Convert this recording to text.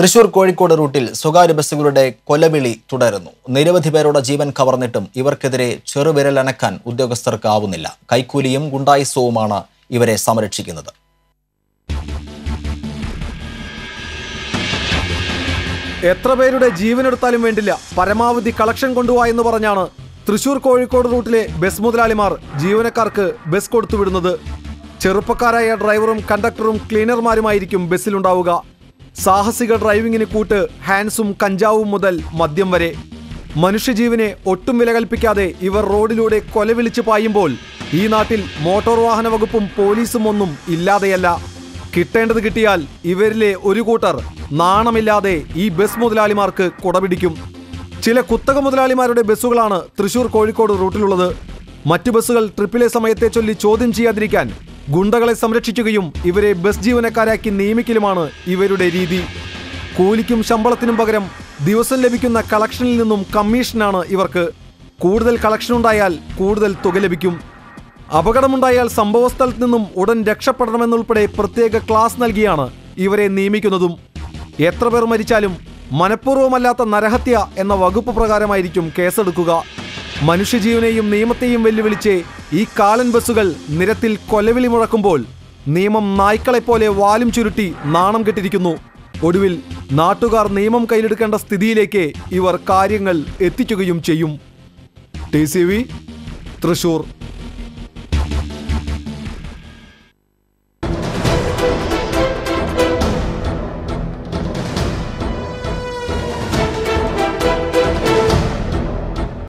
തൃശൂർ കോഴിക്കോട് റൂട്ടിൽ സ്വകാര്യ ബസ്സുകളുടെ കൊലവിളി തുടരുന്നു നിരവധി പേരുടെ ജീവൻ കവർന്നിട്ടും ഇവർക്കെതിരെ ചെറുവിരലനക്കാൻ ഉദ്യോഗസ്ഥർക്ക് ആവുന്നില്ല കൈക്കൂലിയും ഗുണ്ടായിസവുമാണ് ഇവരെ സംരക്ഷിക്കുന്നത് എത്ര പേരുടെ ജീവനെടുത്താലും വേണ്ടില്ല പരമാവധി കളക്ഷൻ കൊണ്ടുപോവാ എന്ന് പറഞ്ഞാണ് തൃശൂർ കോഴിക്കോട് റൂട്ടിലെ ബസ് മുതലാളിമാർ ജീവനക്കാർക്ക് ബസ് കൊടുത്തുവിടുന്നത് ചെറുപ്പക്കാരായ ഡ്രൈവറും കണ്ടക്ടറും ക്ലീനർമാരുമായിരിക്കും ബസ്സിലുണ്ടാവുക സാഹസിക ഡ്രൈവിംഗിന് കൂട്ട് ഹാൻസും കഞ്ചാവും മുതൽ മദ്യം വരെ മനുഷ്യജീവനെ ഒട്ടും വില കൽപ്പിക്കാതെ ഇവർ റോഡിലൂടെ കൊലവിളിച്ച് പായുമ്പോൾ ഈ നാട്ടിൽ മോട്ടോർ വാഹന വകുപ്പും പോലീസും ഒന്നും ഇല്ലാതെയല്ല കിട്ടേണ്ടത് കിട്ടിയാൽ ഇവരിലെ ഒരു കൂട്ടർ നാണമില്ലാതെ ഈ ബസ് മുതലാളിമാർക്ക് കുടപിടിക്കും ചില കുത്തക മുതലാളിമാരുടെ ബസ്സുകളാണ് തൃശൂർ കോഴിക്കോട് റൂട്ടിലുള്ളത് മറ്റു ബസ്സുകൾ ട്രിപ്പിലെ സമയത്തെ ചൊല്ലി ചോദ്യം ചെയ്യാതിരിക്കാൻ ഗുണ്ടകളെ സംരക്ഷിക്കുകയും ഇവരെ ബസ് ജീവനക്കാരാക്കി നിയമിക്കലുമാണ് ഇവരുടെ രീതി കൂലിക്കും ശമ്പളത്തിനും പകരം ദിവസം ലഭിക്കുന്ന കളക്ഷനിൽ നിന്നും കമ്മീഷനാണ് ഇവർക്ക് കൂടുതൽ കളക്ഷൻ ഉണ്ടായാൽ കൂടുതൽ തുക ലഭിക്കും അപകടമുണ്ടായാൽ സംഭവസ്ഥലത്ത് നിന്നും ഉടൻ രക്ഷപ്പെടണമെന്നുൾപ്പെടെ പ്രത്യേക ക്ലാസ് നൽകിയാണ് ഇവരെ നിയമിക്കുന്നതും എത്ര പേർ മരിച്ചാലും മനഃപൂർവ്വമല്ലാത്ത നരഹത്യ എന്ന വകുപ്പ് പ്രകാരമായിരിക്കും കേസെടുക്കുക മനുഷ്യജീവനെയും നിയമത്തെയും വെല്ലുവിളിച്ച് ഈ കാലൻ ബസ്സുകൾ നിരത്തിൽ കൊലവിളി മുഴക്കുമ്പോൾ നിയമം നായ്ക്കളെപ്പോലെ വാലും ചുരുട്ടി നാണം കെട്ടിരിക്കുന്നു ഒടുവിൽ നാട്ടുകാർ നിയമം കയ്യിലെടുക്കേണ്ട സ്ഥിതിയിലേക്ക് ഇവർ കാര്യങ്ങൾ എത്തിക്കുകയും ചെയ്യും ടി സി വി തൃശൂർ